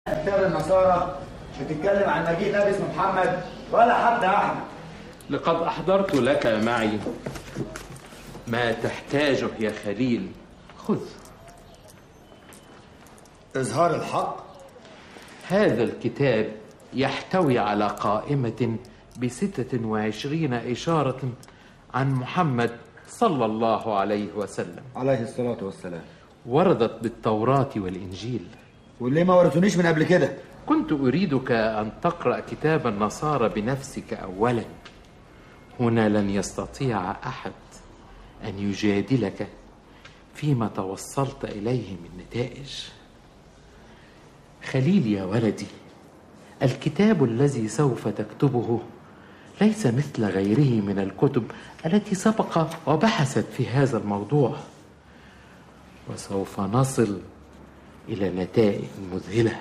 كتاب النصارى بتتكلم عن مجيء نبي اسمه محمد ولا حتى احمد لقد أحضرت لك معي ما تحتاجه يا خليل خذ اظهار الحق هذا الكتاب يحتوي على قائمة بستة وعشرين إشارة عن محمد صلى الله عليه وسلم عليه الصلاة والسلام وردت بالتوراة والإنجيل وليه ما ورثونيش من قبل كده كنت أريدك أن تقرأ كتاب النصارى بنفسك أولا هنا لن يستطيع أحد أن يجادلك فيما توصلت إليه من نتائج خليل يا ولدي الكتاب الذي سوف تكتبه ليس مثل غيره من الكتب التي سبق وبحثت في هذا الموضوع وسوف نصل الى نتائج مذهله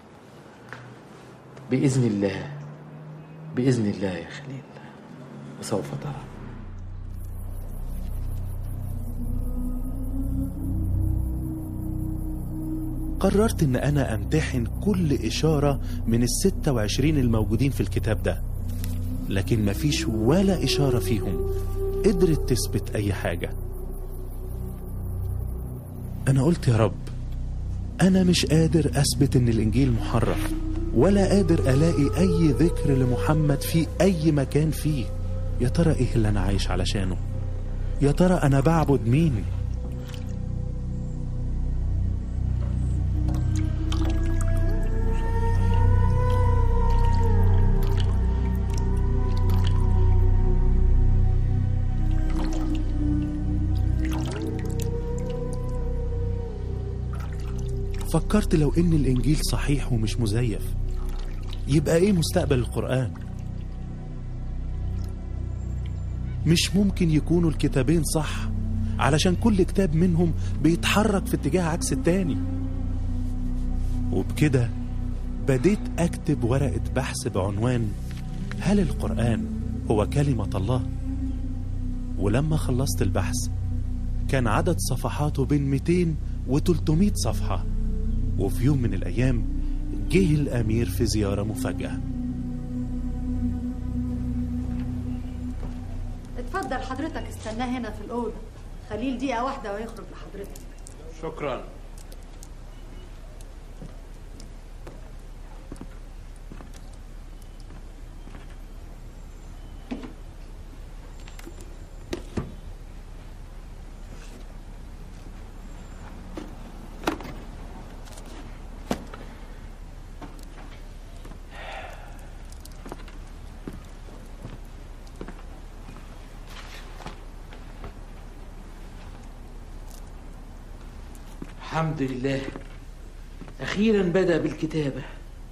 باذن الله باذن الله يا خليل وسوف ترى قررت ان انا امتحن كل اشارة من الستة وعشرين الموجودين في الكتاب ده لكن مفيش ولا اشارة فيهم قدرت تثبت اي حاجة انا قلت يا رب انا مش قادر اثبت ان الانجيل محرف ولا قادر الاقي اي ذكر لمحمد في اي مكان فيه يا ترى ايه اللي انا عايش علشانه يا ترى انا بعبد مين فكرت لو ان الانجيل صحيح ومش مزيف يبقى ايه مستقبل القران مش ممكن يكونوا الكتابين صح علشان كل كتاب منهم بيتحرك في اتجاه عكس التاني وبكده بديت اكتب ورقه بحث بعنوان هل القران هو كلمه الله ولما خلصت البحث كان عدد صفحاته بين 200 و 300 صفحه وفي يوم من الأيام جه الأمير في زيارة مفاجأة اتفضل حضرتك استناه هنا في الأوضة خليل دقيقة واحدة ويخرج لحضرتك شكرا الحمد لله أخيرا بدأ بالكتابة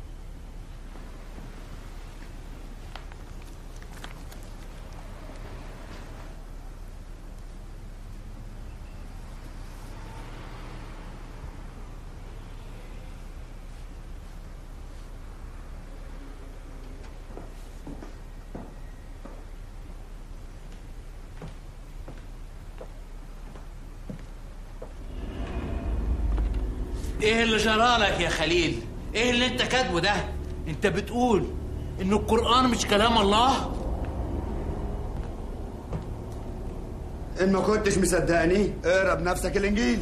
ايه اللي جرالك يا خليل ايه اللي انت كاتبه ده انت بتقول ان القرآن مش كلام الله ان ما كنتش مصدقني اقرا بنفسك الانجيل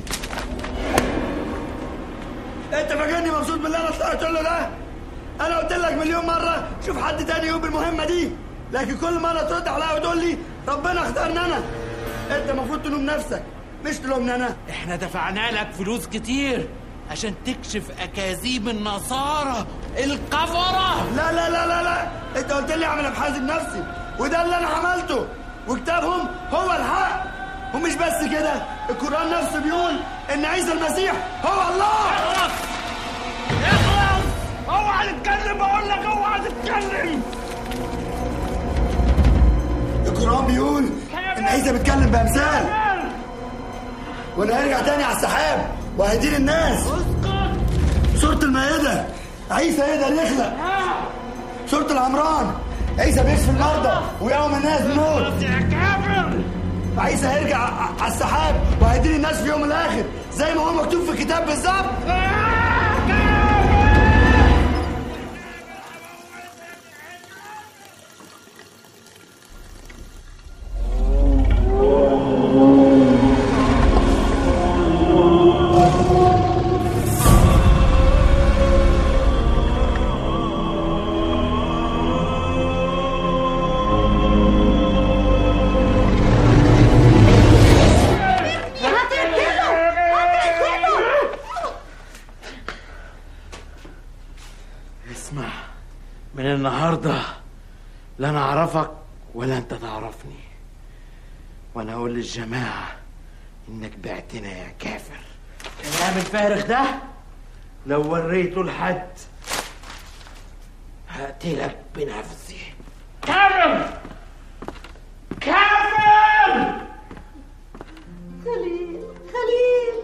انت فاكرني مبسوط باللي انا طلعت له ده انا قلت لك مليون مره شوف حد تاني يقوم بالمهمه دي لكن كل مره ترد عليا وتقول لي ربنا اختارني انا انت المفروض تلوم نفسك مش تلومني انا احنا دفعنا لك فلوس كتير عشان تكشف اكاذيب النصارى الكفرة لا لا لا لا لا انت قلت لي اعمل ابحاث بنفسي وده اللي انا عملته وكتابهم هو الحق ومش بس كده القران نفسه بيقول ان عيسى المسيح هو الله اخلص اخلص اوعى تتكلم بقول لك اوعى تتكلم القران بيقول ان عيسى بيتكلم بامثال وانا هرجع تاني على السحاب وهدين الناس اسكت سورة المائدة عيسى يقدر يخلق سورة العمران عيسى بيشفي المرضى ويقوم الناس من الموت يا كافر عيسى هيرجع ع- على السحاب وهيدين الناس في يوم الاخر زي ما هو مكتوب في الكتاب بالظبط آه، كافر اسمع من النهارده لا انا اعرفك ولا انت تعرفني وانا اقول للجماعه انك بعتنا يا كافر الكلام الفارغ ده لو وريته لحد هقتلك بنفسي كافر كافر خليل خليل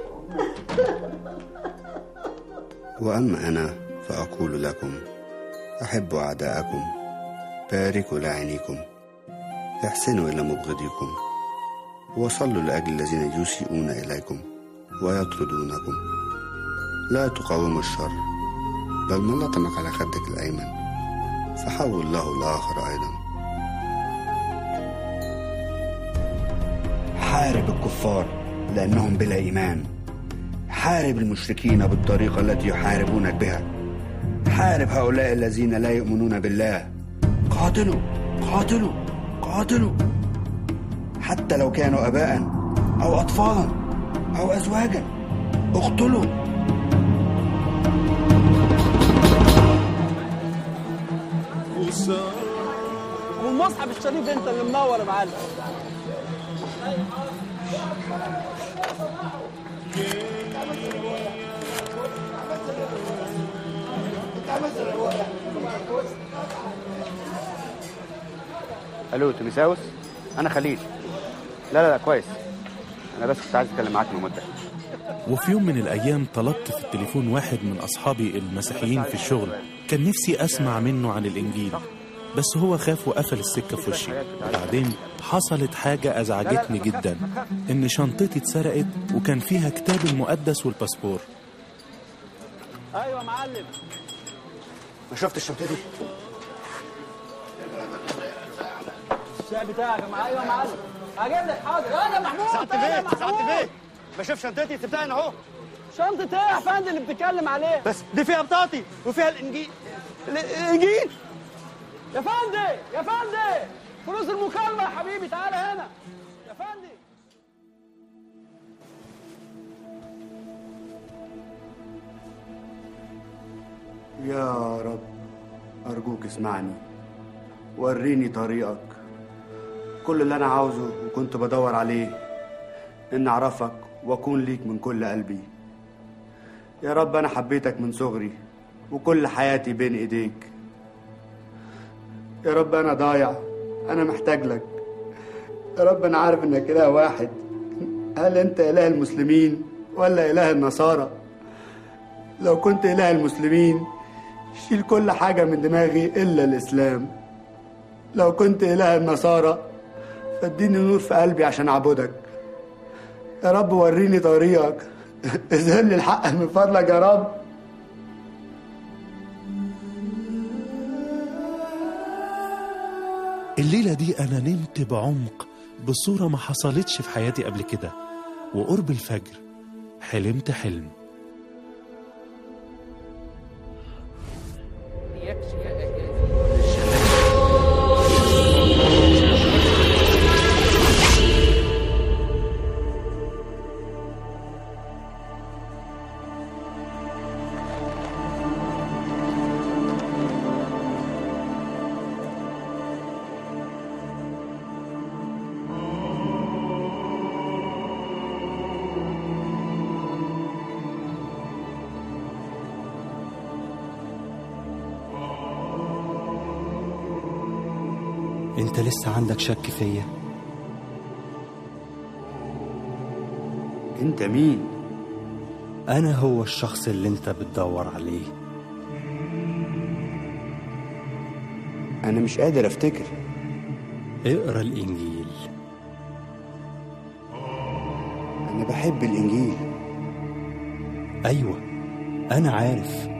وأما أنا فأقول لكم أحبوا أعداءكم باركوا لعينيكم احسنوا إلى مبغضيكم وصلوا لأجل الذين يسيئون إليكم ويطردونكم لا تقاوموا الشر بل من لطمك على خدك الأيمن فحول له الآخر أيضا حارب الكفار لأنهم بلا إيمان حارب المشركين بالطريقة التي يحاربونك بها حارب هؤلاء الذين لا يؤمنون بالله قاتلوا قاتلوا قاتلوا حتى لو كانوا أباء أو أطفالا أو أزواجا اقتلوا والمصحف الشريف انت اللي منور يا معلم الو تيمساوس انا خليل لا لا لا كويس انا بس كنت عايز اتكلم معاك من مده وفي يوم من الأيام طلبت في التليفون واحد من أصحابي المسيحيين في الشغل كان نفسي أسمع منه عن الإنجيل بس هو خاف وقفل السكة في وشي بعدين حصلت حاجة أزعجتني جدا إن شنطتي اتسرقت وكان فيها كتاب المقدس والباسبور ايوه يا معلم ما شفتش شنطتي الشاي بتاعك يا معلم ايوه يا معلم هجيب لك حاضر انا محمود سعادة أنا فين سعادة محمود. فين ما شوف شنطتي سبتها هنا اهو شنطة ايه يا فندم اللي بتتكلم عليه بس دي فيها بطاقتي وفيها الانجيل الانجيل يا فندم يا فندم فلوس المكالمة يا حبيبي تعالى هنا يا فندم يا رب أرجوك اسمعني وريني طريقك كل اللي أنا عاوزه وكنت بدور عليه إن أعرفك وأكون ليك من كل قلبي يا رب أنا حبيتك من صغري وكل حياتي بين إيديك يا رب أنا ضايع أنا محتاج لك يا رب أنا عارف إنك إله واحد هل أنت إله المسلمين ولا إله النصارى لو كنت إله المسلمين شيل كل حاجة من دماغي إلا الإسلام لو كنت إله النصارى فاديني نور في قلبي عشان أعبدك يا رب وريني طريقك اظهر لي الحق من فضلك يا رب الليلة دي أنا نمت بعمق بصورة ما حصلتش في حياتي قبل كده وقرب الفجر حلمت حلم انت لسه عندك شك فيا أنت مين؟ انا هو الشخص اللي انت بتدور عليه أنا مش قادر أفتكر اقرا الانجيل أنا بحب الإنجيل ايوه انا عارف